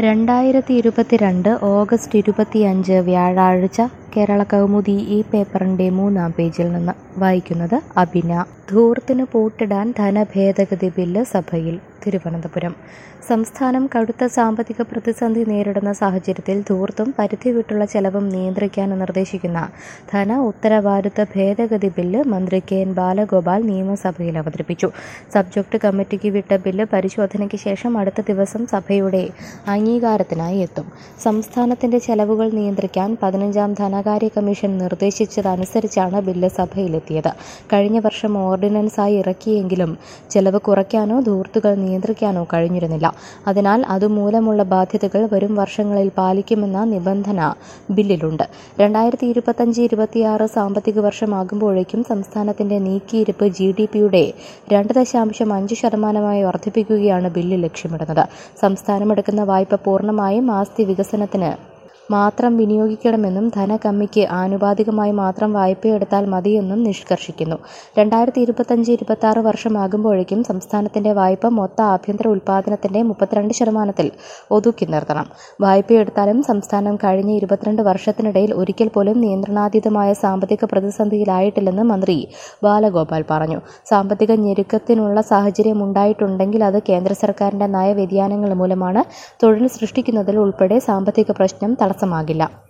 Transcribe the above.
രണ്ടായിരത്തി ഇരുപത്തിരണ്ട് ഓഗസ്റ്റ് ഇരുപത്തിയഞ്ച് വ്യാഴാഴ്ച കേരള കൗമുദി ഈ പേപ്പറിൻ്റെ മൂന്നാം പേജിൽ നിന്ന് വായിക്കുന്നത് അബിന ധൂർത്തിന് പൂട്ടിടാൻ ധനഭേദഗതി ബില്ല് സഭയിൽ തിരുവനന്തപുരം സംസ്ഥാനം കടുത്ത സാമ്പത്തിക പ്രതിസന്ധി നേരിടുന്ന സാഹചര്യത്തിൽ ധൂർത്തും പരിധി വിട്ടുള്ള ചെലവും നിയന്ത്രിക്കാൻ നിർദ്ദേശിക്കുന്ന ധന ഉത്തരവാദിത്ത ഭേദഗതി ബില്ല് മന്ത്രി കെ എൻ ബാലഗോപാൽ നിയമസഭയിൽ അവതരിപ്പിച്ചു സബ്ജക്ട് കമ്മിറ്റിക്ക് വിട്ട ബില്ല് പരിശോധനയ്ക്ക് ശേഷം അടുത്ത ദിവസം സഭയുടെ അംഗീകാരത്തിനായി എത്തും സംസ്ഥാനത്തിന്റെ ചെലവുകൾ നിയന്ത്രിക്കാൻ പതിനഞ്ചാം ധനകാര്യ കമ്മീഷൻ നിർദ്ദേശിച്ചതനുസരിച്ചാണ് ബില്ല് സഭയിലെത്തിയത് കഴിഞ്ഞ വർഷം ഓർഡിനൻസായി ഇറക്കിയെങ്കിലും ചെലവ് കുറയ്ക്കാനോ ധൂർത്തുകൾ നിയന്ത്രിക്കാനോ കഴിഞ്ഞിരുന്നില്ല അതിനാൽ അതുമൂലമുള്ള ബാധ്യതകൾ വരും വർഷങ്ങളിൽ പാലിക്കുമെന്ന നിബന്ധന ബില്ലിലുണ്ട് രണ്ടായിരത്തി ഇരുപത്തഞ്ച് ഇരുപത്തിയാറ് സാമ്പത്തിക വർഷമാകുമ്പോഴേക്കും സംസ്ഥാനത്തിന്റെ നീക്കിയിരിപ്പ് ജി ഡി പിയുടെ രണ്ട് ദശാംശം അഞ്ച് ശതമാനമായി വർദ്ധിപ്പിക്കുകയാണ് ബില്ല് ലക്ഷ്യമിടുന്നത് സംസ്ഥാനമെടുക്കുന്ന വായ്പ പൂർണ്ണമായും ആസ്തി വികസനത്തിന് മാത്രം വിനിയോഗിക്കണമെന്നും ധനകമ്മിക്ക് ആനുപാതികമായി മാത്രം വായ്പയെടുത്താൽ മതിയെന്നും നിഷ്കർഷിക്കുന്നു രണ്ടായിരത്തി ഇരുപത്തഞ്ച് ഇരുപത്തി ആറ് വർഷമാകുമ്പോഴേക്കും സംസ്ഥാനത്തിന്റെ വായ്പ മൊത്ത ആഭ്യന്തര ഉൽപ്പാദനത്തിന്റെ മുപ്പത്തിരണ്ട് ശതമാനത്തിൽ ഒതുക്കി നിർത്തണം വായ്പയെടുത്താലും സംസ്ഥാനം കഴിഞ്ഞ ഇരുപത്തിരണ്ട് വർഷത്തിനിടയിൽ ഒരിക്കൽ പോലും നിയന്ത്രണാതീതമായ സാമ്പത്തിക പ്രതിസന്ധിയിലായിട്ടില്ലെന്ന് മന്ത്രി ബാലഗോപാൽ പറഞ്ഞു സാമ്പത്തിക ഞെരുക്കത്തിനുള്ള സാഹചര്യം ഉണ്ടായിട്ടുണ്ടെങ്കിൽ അത് കേന്ദ്ര സർക്കാരിന്റെ നയവ്യതിയാനങ്ങൾ മൂലമാണ് തൊഴിൽ സൃഷ്ടിക്കുന്നതിൽ ഉൾപ്പെടെ സാമ്പത്തിക പ്രശ്നം തടസ്സമാകില്ല